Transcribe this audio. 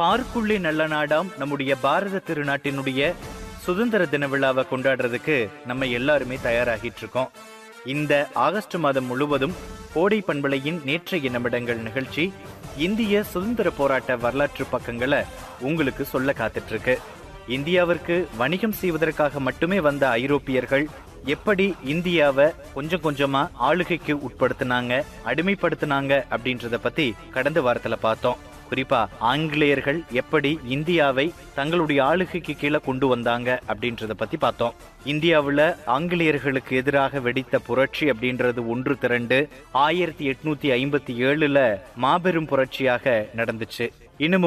பார்க்குள்ளே நல்ல நாடாம் நம்முடைய பாரத திருநாட்டினுடைய சுதந்திர தின விழாவை கொண்டாடுறதுக்கு நம்ம எல்லாருமே தயாராகிட்டு இருக்கோம் இந்த ஆகஸ்ட் மாதம் முழுவதும் கோடை பண்பலையின் நேற்றைய நிமிடங்கள் நிகழ்ச்சி இந்திய சுதந்திர போராட்ட வரலாற்று பக்கங்களை உங்களுக்கு சொல்ல காத்துட்டு இருக்கு இந்தியாவிற்கு வணிகம் செய்வதற்காக மட்டுமே வந்த ஐரோப்பியர்கள் எப்படி இந்தியாவை கொஞ்சம் கொஞ்சமா ஆளுகைக்கு உட்படுத்தினாங்க அடிமைப்படுத்தினாங்க அப்படின்றத பத்தி கடந்த வாரத்துல பார்த்தோம் குறிப்பா ஆங்கிலேயர்கள் எப்படி இந்தியாவை தங்களுடைய ஆளுகைக்கு கீழே கொண்டு வந்தாங்க அப்படின்றத பத்தி பார்த்தோம் இந்தியாவுல ஆங்கிலேயர்களுக்கு எதிராக வெடித்த புரட்சி அப்படின்றது ஒன்று திரண்டு ஆயிரத்தி எட்நூத்தி ஐம்பத்தி ஏழுல மாபெரும் புரட்சியாக நடந்துச்சு இன்னும்